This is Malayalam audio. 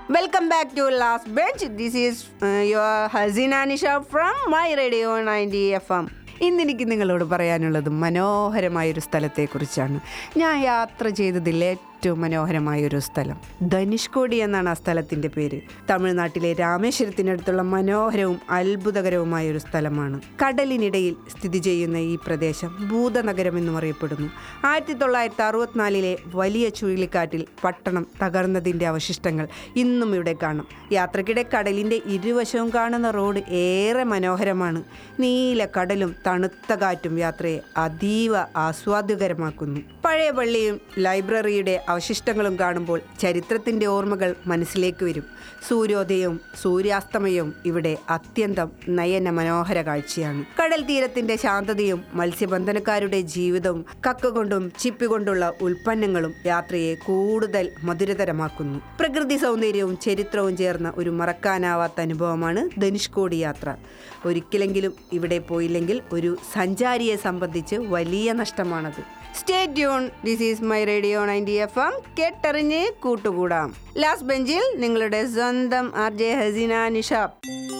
welcome back to last bench this is your Haseena Nisha from my radio ninety F M ഇന്നെനിക്ക് നിങ്ങളോട് പറയാനുള്ളത് മനോഹരമായൊരു സ്ഥലത്തെക്കുറിച്ചാണ് ഞാൻ യാത്ര ചെയ്തതിൽ ഏറ്റവും മനോഹരമായൊരു സ്ഥലം ധനുഷ്കോടി എന്നാണ് ആ സ്ഥലത്തിൻ്റെ പേര് തമിഴ്നാട്ടിലെ രാമേശ്വരത്തിനടുത്തുള്ള മനോഹരവും അത്ഭുതകരവുമായ ഒരു സ്ഥലമാണ് കടലിനിടയിൽ സ്ഥിതി ചെയ്യുന്ന ഈ പ്രദേശം ഭൂതനഗരം എന്നും അറിയപ്പെടുന്നു ആയിരത്തി തൊള്ളായിരത്തി അറുപത്തിനാലിലെ വലിയ ചുഴലിക്കാറ്റിൽ പട്ടണം തകർന്നതിൻ്റെ അവശിഷ്ടങ്ങൾ ഇന്നും ഇവിടെ കാണാം യാത്രക്കിടെ കടലിൻ്റെ ഇരുവശവും കാണുന്ന റോഡ് ഏറെ മനോഹരമാണ് നീല കടലും തണുത്ത കാറ്റും യാത്രയെ അതീവ ആസ്വാദ്യകരമാക്കുന്നു പഴയ പള്ളിയും ലൈബ്രറിയുടെ അവശിഷ്ടങ്ങളും കാണുമ്പോൾ ചരിത്രത്തിൻ്റെ ഓർമ്മകൾ മനസ്സിലേക്ക് വരും സൂര്യോദയവും സൂര്യാസ്തമയവും ഇവിടെ അത്യന്തം നയന മനോഹര കാഴ്ചയാണ് കടൽ തീരത്തിന്റെ ശാന്തതയും മത്സ്യബന്ധനക്കാരുടെ ജീവിതവും കക്ക കൊണ്ടും ചിപ്പി കൊണ്ടുള്ള ഉൽപ്പന്നങ്ങളും യാത്രയെ കൂടുതൽ മധുരതരമാക്കുന്നു പ്രകൃതി സൗന്ദര്യവും ചരിത്രവും ചേർന്ന ഒരു മറക്കാനാവാത്ത അനുഭവമാണ് ധനുഷ്കോടി യാത്ര ഒരിക്കലെങ്കിലും ഇവിടെ പോയില്ലെങ്കിൽ ഒരു സഞ്ചാരിയെ സംബന്ധിച്ച് വലിയ നഷ്ടമാണത് stay tune this is my radio ninety F M കേട്ടറിഞ്ഞ് കൂട്ടുകൂടാം ലാസ്റ്റ് ബെഞ്ചിൽ നിങ്ങളുടെ സ്വന്തം ആർ ജെ ഹസീന നിഷാബ്